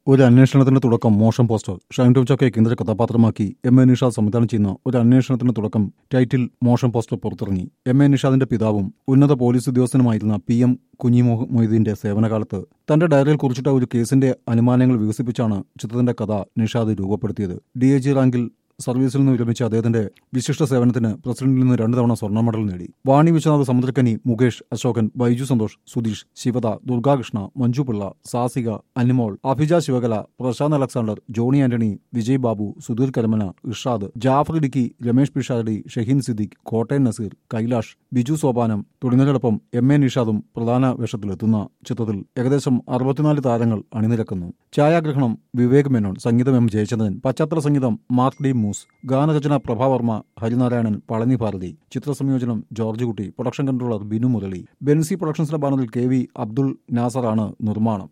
ഒരു അന്വേഷണത്തിന്റെ തുടക്കം മോഷൻ പോസ്റ്റർ ഷൈൻ ടോം ചക്കയെ കേന്ദ്ര കഥാപാത്രമാക്കി എം എ നിഷാദ് സംവിധാനം ചെയ്യുന്ന ഒരു അന്വേഷണത്തിന്റെ തുടക്കം ടൈറ്റിൽ മോഷൻ പോസ്റ്റർ പുറത്തിറങ്ങി എം എ നിഷാദിന്റെ പിതാവും ഉന്നത പോലീസ് ഉദ്യോഗസ്ഥനുമായിരുന്ന പി എം കുഞ്ഞിമോഹ മൊയ്തീന്റെ സേവനകാലത്ത് തന്റെ ഡയറിയിൽ കുറിച്ചിട്ട ഒരു കേസിന്റെ അനുമാനങ്ങൾ വികസിപ്പിച്ചാണ് ചിത്രത്തിന്റെ കഥ നിഷാദ് രൂപപ്പെടുത്തിയത് ഡി എ ജി റാങ്കിൽ സർവീസിൽ നിന്ന് വിരമിച്ച അദ്ദേഹത്തിന്റെ വിശിഷ്ട സേവനത്തിന് പ്രസിഡന്റിൽ നിന്ന് രണ്ടു തവണ സ്വർണ്ണ മെഡൽ നേടി വാണി വിശ്വനാഥ് സമുദ്രക്കനി മുകേഷ് അശോകൻ ബൈജു സന്തോഷ് സുധീഷ് ശിവദ ദുർഗാകൃഷ്ണ മഞ്ജു പിള്ള സാസിക അനിമോൾ അഭിജ ശിവകല പ്രശാന്ത് അലക്സാണ്ടർ ജോണി ആന്റണി വിജയ് ബാബു സുധീർ കരമന ഇർഷാദ് ജാഫർ ഇടുക്കി രമേഷ് പിഷാരടി ഷഹീൻ സിദ്ദിഖ് കോട്ടയം നസീർ കൈലാഷ് ബിജു സോപാനം തുടങ്ങിയവരോടൊപ്പം എം എ നിഷാദും പ്രധാന വേഷത്തിലെത്തുന്ന ചിത്രത്തിൽ ഏകദേശം അറുപത്തിനാല് താരങ്ങൾ അണിനിരക്കുന്നു ഛായാഗ്രഹണം വിവേക് മേനോൻ സംഗീതം എം ജയചന്ദ്രൻ പശ്ചാത്തല സംഗീതം മാർക്ക് ഡി മൂസ് ഗാനരചന പ്രഭാവർമ്മ ഹരിനാരായണൻ പളനി ഭാരതി ചിത്രസംയോജനം ജോർജ് കുട്ടി പ്രൊഡക്ഷൻ കൺട്രോളർ ബിനു മുരളി ബെൻസി പ്രൊഡക്ഷൻസിന്റെ ബാനറിൽ കെ വി അബ്ദുൾ നാസറാണ് നിർമ്മാണം